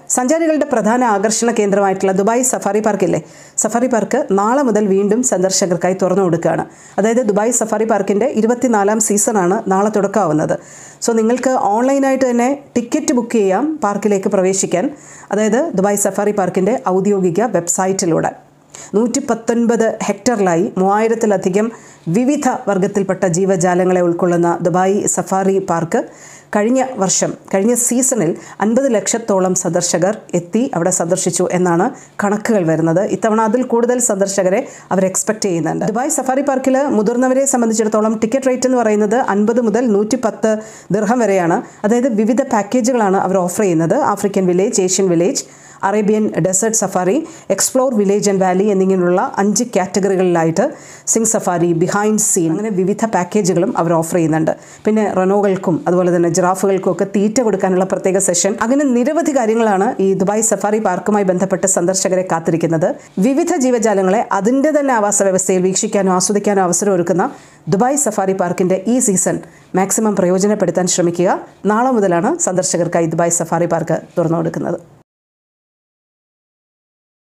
സഞ്ചാരികളുടെ പ്രധാന ആകർഷണ കേന്ദ്രമായിട്ടുള്ള ദുബായ് സഫാരി പാർക്കില്ലേ സഫാരി പാർക്ക് നാളെ മുതൽ വീണ്ടും സന്ദർശകർക്കായി തുറന്നു കൊടുക്കുകയാണ് അതായത് ദുബായ് സഫാരി പാർക്കിൻ്റെ ഇരുപത്തിനാലാം സീസണാണ് നാളെ തുടക്കമാവുന്നത് സോ നിങ്ങൾക്ക് ഓൺലൈനായിട്ട് തന്നെ ടിക്കറ്റ് ബുക്ക് ചെയ്യാം പാർക്കിലേക്ക് പ്രവേശിക്കാൻ അതായത് ദുബായ് സഫാരി പാർക്കിൻ്റെ ഔദ്യോഗിക വെബ്സൈറ്റിലൂടെ നൂറ്റി പത്തൊൻപത് ഹെക്ടറിലായി മൂവായിരത്തിലധികം വിവിധ വർഗത്തിൽപ്പെട്ട ജീവജാലങ്ങളെ ഉൾക്കൊള്ളുന്ന ദുബായ് സഫാരി പാർക്ക് കഴിഞ്ഞ വർഷം കഴിഞ്ഞ സീസണിൽ അൻപത് ലക്ഷത്തോളം സന്ദർശകർ എത്തി അവിടെ സന്ദർശിച്ചു എന്നാണ് കണക്കുകൾ വരുന്നത് ഇത്തവണ അതിൽ കൂടുതൽ സന്ദർശകരെ അവർ എക്സ്പെക്ട് ചെയ്യുന്നുണ്ട് ദുബായ് സഫാരി പാർക്കിൽ മുതിർന്നവരെ സംബന്ധിച്ചിടത്തോളം ടിക്കറ്റ് റേറ്റ് എന്ന് പറയുന്നത് അൻപത് മുതൽ നൂറ്റി പത്ത് ദിർഹം വരെയാണ് അതായത് വിവിധ പാക്കേജുകളാണ് അവർ ഓഫർ ചെയ്യുന്നത് African village Asian village Arabian desert safari explore village and valley എന്നിങ്ങനെയുള്ള അഞ്ച് കാറ്റഗറികളിലായിട്ട് സിംഗ് സഫാരി ബിഹൈൻഡ് സീൻ അങ്ങനെ വിവിധ പാക്കേജുകളും അവർ ഓഫർ ചെയ്യുന്നുണ്ട് പിന്നെ റെനോകൾക്കും അതുപോലെ തന്നെ ജിറാഫുകൾക്കും ഒക്കെ തീറ്റ കൊടുക്കാനുള്ള പ്രത്യേക സെഷൻ അങ്ങനെ നിരവധി കാര്യങ്ങളാണ് ഈ ദുബായ് സഫാരി പാർക്കുമായി ബന്ധപ്പെട്ട് സന്ദർശകരെ കാത്തിരിക്കുന്നത് വിവിധ ജീവജാലങ്ങളെ അതിൻ്റെ തന്നെ ആവാസ വ്യവസ്ഥയിൽ വീക്ഷിക്കാനോ ആസ്വദിക്കാനോ അവസരം ഒരുക്കുന്ന ദുബായ് സഫാരി പാർക്കിൻ്റെ ഈ സീസൺ മാക്സിമം പ്രയോജനപ്പെടുത്താൻ ശ്രമിക്കുക നാളെ മുതലാണ് സന്ദർശകർക്കായി ദുബായ് സഫാരി പാർക്ക് തുറന്നു കൊടുക്കുന്നത്